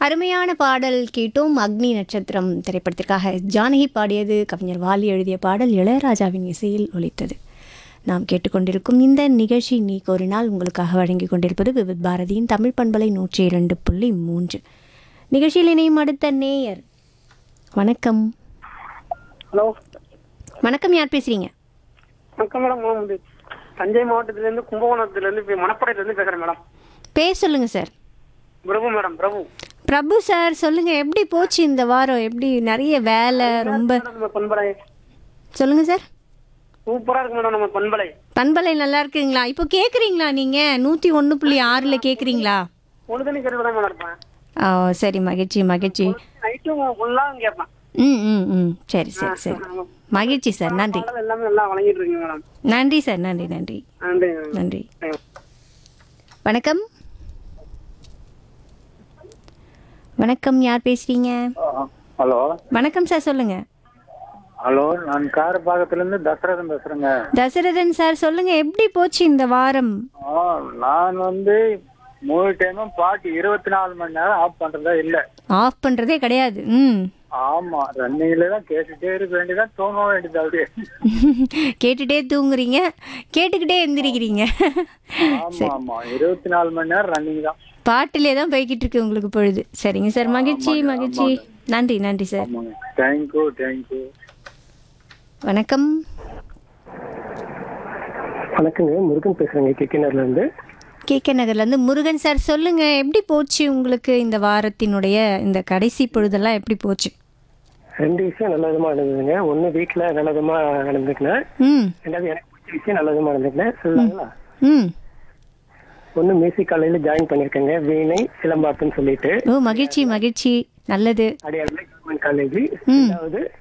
அருமையான பாடல் கேட்டோம் அக்னி நட்சத்திரம் திரைப்படத்திற்காக ஜானகி பாடியது கவிஞர் வாலி எழுதிய பாடல் இளையராஜாவின் இசையில் ஒலித்தது நாம் கேட்டுக்கொண்டிருக்கும் இந்த நிகழ்ச்சி நீ கோரினால் உங்களுக்காக வழங்கி கொண்டிருப்பது விவித் பாரதியின் தமிழ் பண்பலை நூற்றி இரண்டு புள்ளி மூன்று நிகழ்ச்சியில் இணையும் அடுத்த நேயர் வணக்கம் ஹலோ வணக்கம் யார் பேசுறீங்க வணக்கம் மேடம் நான் வந்து தஞ்சை மாவட்டத்திலேருந்து கும்பகோணத்துலேருந்து இப்போ மணப்படையிலேருந்து பேசுகிறேன் மேடம் பேர் சொல்லுங்க sir Prabhu madam Prabhu Prabhu sir சொல்லுங்க எப்படி போச்சு இந்த வாரம் எப்படி நிறைய வேலை ரொம்ப மேடம் நம்ம பண்பலை சொல்லுங்க சார் சூப்பராக இருக்கு மேடம் நம்ம பண்பலை பண்பலை நல்லா இருக்குங்களா இப்போ கேட்குறீங்களா நீங்கள் நூற்றி ஒன்று புள்ளி ஆறில் கேட்குறீங்களா ஒன்று தண்ணி கேட்டு தான் மேடம் இருப்பேன் ஓ சரி மகிழ்ச்சி மகிழ்ச்சி நைட்டும் ஃபுல்லாக கேட்பேன் ம் ம் ம் சரி சரி சரி மகிழ்ச்சி சார் நன்றி பாடல் எல்லாமே நல்லா வழங்கிட்டு இருக்கீங்க மேடம் நன்றி சார் நன்றி நன்றி நன்றி மேடம். நன்றி வணக்கம் வணக்கம் யார் பேசுறீங்க ஹலோ வணக்கம் சார் சொல்லுங்க ஹலோ நான் காரப்பாக்கத்துலேருந்து தசரதன் பேசுகிறேங்க தசரதன் சார் சொல்லுங்க எப்படி போச்சு இந்த வாரம் ஆ நான் வந்து மூணு டைமும் பாட்டு இருபத்தி நாலு மணி நேரம் ஆஃப் பண்ணுறதா இல்லை ஆஃப் பண்ணுறதே கிடையாது ம் ஆமாம் ரன்னிங்கில் தான் கேட்டுகிட்டே இருக்க வேண்டியதான் தூங்க வேண்டியது அப்படியே கேட்டுட்டே தூங்குறீங்க கேட்டுக்கிட்டே எந்திரிக்கிறீங்க ஆமாம் ஆமாம் இருபத்தி நாலு மணி நேரம் ரன்னிங் தான் பாட்டிலே தான் போய்கிட்டு இருக்கு உங்களுக்கு பொழுது சரிங்க சார் மகிழ்ச்சி மகிழ்ச்சி நன்றி நன்றி சார் ஆமாங்க தேங்க்யூ தேங்க்யூ வணக்கம் வணக்கங்க முருகன் பேசுறேங்க கேக்கினர்ல இருந்து கே கே நகர்லேருந்து முருகன் சார் சொல்லுங்க எப்படி போச்சு உங்களுக்கு இந்த வாரத்தினுடைய இந்த கடைசி பொழுதெல்லாம் எப்படி போச்சு ரெண்டு விஷயம் நல்ல விதமா நடந்ததுங்க ஒண்ணு வீட்டுல நல்ல விதமா நடந்துக்கினேன் ம் ரெண்டாவது எனக்கு பிடிச்ச விஷயம் நல்ல விதமா நடந்துக்கினேன் சொல்லலாங்களா ம் ஒண்ணு மியூசிக் காலையில ஜாயின் பண்ணிருக்கேங்க வீணை சிலம்பாட்டுன்னு சொல்லிட்டு ஓ மகிழ்ச்சி மகிழ்ச்சி நல்லது அடையாள கவர்மெண்ட் காலேஜ் ம். ரெண்டாவது